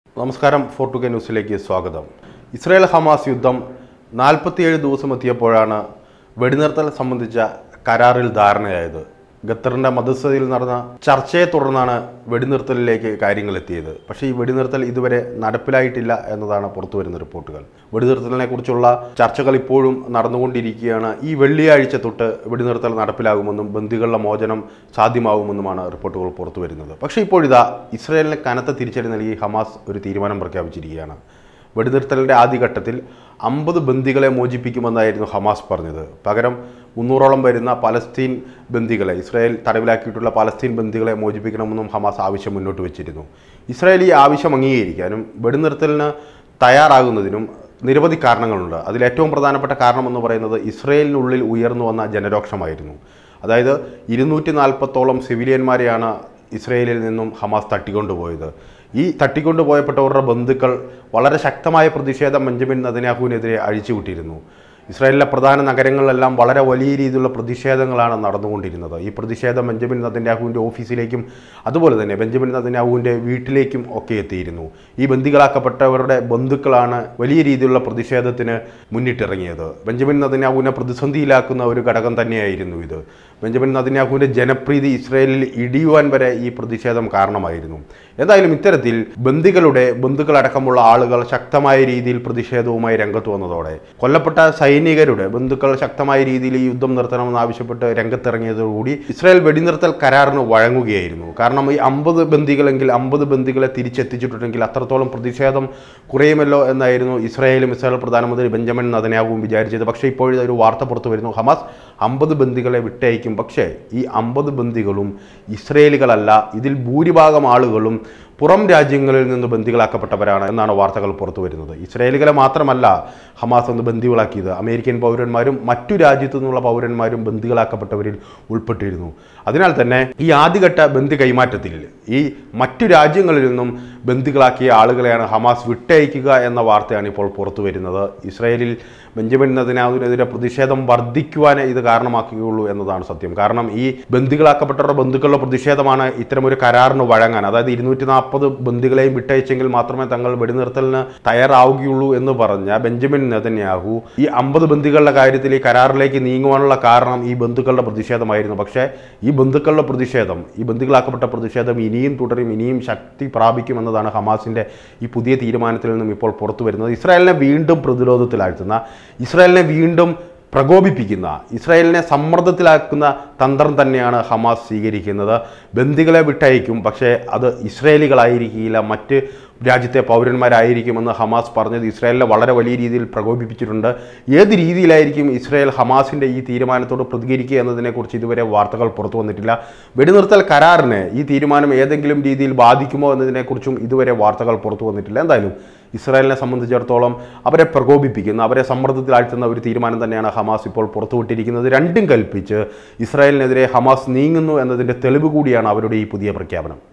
നമസ്കാരം ഫോർട്ടുഗ ന്യൂസിലേക്ക് സ്വാഗതം ഇസ്രായേൽ ഹമാസ് യുദ്ധം നാൽപ്പത്തിയേഴ് ദിവസം എത്തിയപ്പോഴാണ് വെടിനിർത്തൽ സംബന്ധിച്ച കരാറിൽ ധാരണയായത് ഖത്തറിന്റെ മധ്യസ്ഥതയിൽ നടന്ന ചർച്ചയെ തുടർന്നാണ് വെടിനിർത്തലിലേക്ക് കാര്യങ്ങൾ എത്തിയത് പക്ഷേ ഈ വെടിനിർത്തൽ ഇതുവരെ നടപ്പിലായിട്ടില്ല എന്നതാണ് പുറത്തുവരുന്ന റിപ്പോർട്ടുകൾ വെടിനിർത്തലിനെ കുറിച്ചുള്ള ചർച്ചകൾ ഇപ്പോഴും നടന്നുകൊണ്ടിരിക്കുകയാണ് ഈ വെള്ളിയാഴ്ച തൊട്ട് വെടിനിർത്തൽ നടപ്പിലാകുമെന്നും ബന്ദികളുടെ മോചനം സാധ്യമാകുമെന്നുമാണ് റിപ്പോർട്ടുകൾ പുറത്തു വരുന്നത് പക്ഷേ ഇപ്പോഴിതാ ഇസ്രായേലിന് കനത്ത തിരിച്ചടി നൽകി ഹമാസ് ഒരു തീരുമാനം പ്രഖ്യാപിച്ചിരിക്കുകയാണ് വെടിനിർത്തലിൻ്റെ ആദ്യഘട്ടത്തിൽ അമ്പത് ബന്ദികളെ മോചിപ്പിക്കുമെന്നായിരുന്നു ഹമാസ് പറഞ്ഞത് പകരം മുന്നൂറോളം വരുന്ന പലസ്തീൻ ബന്ദികളെ ഇസ്രായേൽ തടവിലാക്കിയിട്ടുള്ള പലസ്തീൻ ബന്ദികളെ മോചിപ്പിക്കണമെന്നും ഹമാസ് ആവശ്യം മുന്നോട്ട് വെച്ചിരുന്നു ഇസ്രായേൽ ഈ ആവശ്യം അംഗീകരിക്കാനും വെടിനിർത്തലിന് തയ്യാറാകുന്നതിനും നിരവധി കാരണങ്ങളുണ്ട് അതിൽ ഏറ്റവും പ്രധാനപ്പെട്ട കാരണം എന്ന് പറയുന്നത് ഇസ്രായേലിനുള്ളിൽ ഉയർന്നു വന്ന ജനരോക്ഷമായിരുന്നു അതായത് ഇരുന്നൂറ്റി നാൽപ്പത്തോളം സിവിലിയന്മാരെയാണ് ഇസ്രയേലിൽ നിന്നും ഹമാസ് തട്ടിക്കൊണ്ടുപോയത് ഈ തട്ടിക്കൊണ്ടുപോയപ്പെട്ടവരുടെ ബന്ധുക്കൾ വളരെ ശക്തമായ പ്രതിഷേധം ബെഞ്ചമിൻ നദന്യാഹുവിനെതിരെ അഴിച്ചുവിട്ടിരുന്നു ഇസ്രായേലിലെ പ്രധാന നഗരങ്ങളിലെല്ലാം വളരെ വലിയ രീതിയിലുള്ള പ്രതിഷേധങ്ങളാണ് നടന്നുകൊണ്ടിരുന്നത് ഈ പ്രതിഷേധം ബെഞ്ചമിൻ നദന്യാഹുവിൻ്റെ ഓഫീസിലേക്കും അതുപോലെ തന്നെ ബെഞ്ചമിൻ നദന്യാഹുവിൻ്റെ വീട്ടിലേക്കും ഒക്കെ എത്തിയിരുന്നു ഈ ബന്ദികളാക്കപ്പെട്ടവരുടെ ബന്ധുക്കളാണ് വലിയ രീതിയിലുള്ള പ്രതിഷേധത്തിന് മുന്നിട്ടിറങ്ങിയത് ബെഞ്ചമിൻ നദന്യാഹുവിനെ പ്രതിസന്ധിയിലാക്കുന്ന ഒരു ഘടകം തന്നെയായിരുന്നു ഇത് ബെഞ്ചമിൻ നദന്യാഹുവിൻ്റെ ജനപ്രീതി ഇസ്രായേലിൽ ഇടിയുവാൻ വരെ ഈ പ്രതിഷേധം കാരണമായിരുന്നു എന്തായാലും ഇത്തരത്തിൽ ബന്ദികളുടെ ബന്ധുക്കളടക്കമുള്ള ആളുകൾ ശക്തമായ രീതിയിൽ പ്രതിഷേധവുമായി രംഗത്ത് വന്നതോടെ കൊല്ലപ്പെട്ട സൈനികരുടെ ബന്ധുക്കൾ ശക്തമായ രീതിയിൽ ഈ യുദ്ധം നിർത്തണമെന്ന് ആവശ്യപ്പെട്ട് രംഗത്തിറങ്ങിയതോടുകൂടി ഇസ്രായേൽ വെടിനിർത്തൽ കരാറിന് വഴങ്ങുകയായിരുന്നു കാരണം ഈ അമ്പത് ബന്ദികളെങ്കിൽ അമ്പത് ബന്ദികളെ തിരിച്ചെത്തിച്ചിട്ടുണ്ടെങ്കിൽ അത്രത്തോളം പ്രതിഷേധം കുറയുമല്ലോ എന്നായിരുന്നു ഇസ്രായേലും ഇസ്രായേൽ പ്രധാനമന്ത്രി ബെഞ്ചമിൻ നദന്യാവും വിചാരിച്ചത് പക്ഷേ ഇപ്പോഴത്തെ ഒരു വാർത്ത പുറത്തു വരുന്നു ഹമാസ് അമ്പത് ബന്ദികളെ വിട്ടയക്കും പക്ഷേ ഈ അമ്പത് ബന്ദികളും ഇസ്രയേലികളല്ല ഇതിൽ ഭൂരിഭാഗം ആളുകളും പുറം രാജ്യങ്ങളിൽ നിന്ന് ബന്ദികളാക്കപ്പെട്ടവരാണ് എന്നാണ് വാർത്തകൾ പുറത്തു വരുന്നത് ഇസ്രയേലുകളെ മാത്രമല്ല ഹമാസ് ഒന്ന് ബന്ദികളാക്കിയത് അമേരിക്കൻ പൗരന്മാരും മറ്റു രാജ്യത്തു നിന്നുള്ള പൗരന്മാരും ബന്ദികളാക്കപ്പെട്ടവരിൽ ഉൾപ്പെട്ടിരുന്നു അതിനാൽ തന്നെ ഈ ആദ്യഘട്ട ബന്ദി കൈമാറ്റത്തിൽ ഈ മറ്റു രാജ്യങ്ങളിൽ നിന്നും ബന്ദികളാക്കിയ ആളുകളെയാണ് ഹമാസ് വിട്ടയക്കുക എന്ന വാർത്തയാണ് ഇപ്പോൾ പുറത്തു വരുന്നത് ഇസ്രായേലിൽ ബെഞ്ചമിൻ നദിനാവിനെതിരെ പ്രതിഷേധം വർദ്ധിക്കുവാനേ ഇത് കാരണമാക്കുകയുള്ളൂ എന്നതാണ് സത്യം കാരണം ഈ ബന്ദികളാക്കപ്പെട്ടവരുടെ ബന്ധുക്കളുടെ പ്രതിഷേധമാണ് ഇത്തരമൊരു കരാറിന് വഴങ്ങാൻ അതായത് ഇരുന്നൂറ്റി നാൽപ്പത് ബന്ദികളെയും വിട്ടയച്ചെങ്കിൽ മാത്രമേ തങ്ങൾ വെടിനിർത്തലിന് തയ്യാറാവുകയുള്ളൂ എന്ന് പറഞ്ഞ ബെഞ്ചമിൻ നെതന്യാഹു ഈ അമ്പത് ബന്ദികളുടെ കാര്യത്തിൽ ഈ കരാറിലേക്ക് നീങ്ങുവാനുള്ള കാരണം ഈ ബന്ധുക്കളുടെ പ്രതിഷേധമായിരുന്നു പക്ഷേ ഈ ബന്ധുക്കളുടെ പ്രതിഷേധം ഈ ബന്ദികളാക്കപ്പെട്ട പ്രതിഷേധം ഇനിയും തുടരും ഇനിയും ശക്തി പ്രാപിക്കുമെന്നതാണ് ഹമാസിന്റെ ഈ പുതിയ തീരുമാനത്തിൽ നിന്നും ഇപ്പോൾ പുറത്തു വരുന്നത് ഇസ്രായേലിനെ വീണ്ടും പ്രതിരോധത്തിലാഴ്ത്തുന്ന ഇസ്രായേലിനെ വീണ്ടും പ്രകോപിപ്പിക്കുന്ന ഇസ്രായേലിനെ സമ്മർദ്ദത്തിലാക്കുന്ന തന്ത്രം തന്നെയാണ് ഹമാസ് സ്വീകരിക്കുന്നത് ബന്ദികളെ വിട്ടയക്കും പക്ഷേ അത് ഇസ്രായേലികളായിരിക്കില്ല മറ്റ് രാജ്യത്തെ പൗരന്മാരായിരിക്കുമെന്ന് ഹമാസ് പറഞ്ഞത് ഇസ്രായേലിനെ വളരെ വലിയ രീതിയിൽ പ്രകോപിപ്പിച്ചിട്ടുണ്ട് ഏത് രീതിയിലായിരിക്കും ഇസ്രായേൽ ഹമാസിൻ്റെ ഈ തീരുമാനത്തോട് പ്രതികരിക്കുക എന്നതിനെക്കുറിച്ച് ഇതുവരെ വാർത്തകൾ പുറത്തു വന്നിട്ടില്ല വെടിനിർത്തൽ കരാറിനെ ഈ തീരുമാനം ഏതെങ്കിലും രീതിയിൽ ബാധിക്കുമോ എന്നതിനെക്കുറിച്ചും ഇതുവരെ വാർത്തകൾ പുറത്തു വന്നിട്ടില്ല എന്തായാലും ഇസ്രായേലിനെ സംബന്ധിച്ചിടത്തോളം അവരെ പ്രകോപിപ്പിക്കുന്ന അവരെ സമ്മർദ്ദത്തിലാഴ്ത്തുന്ന ഒരു തീരുമാനം തന്നെയാണ് ഹമാസ് ഇപ്പോൾ പുറത്തുവിട്ടിരിക്കുന്നത് രണ്ടും കൽപ്പിച്ച് ഇസ്രായേലിനെതിരെ ഹമാസ് നീങ്ങുന്നു എന്നതിൻ്റെ തെളിവ് കൂടിയാണ് അവരുടെ ഈ പുതിയ പ്രഖ്യാപനം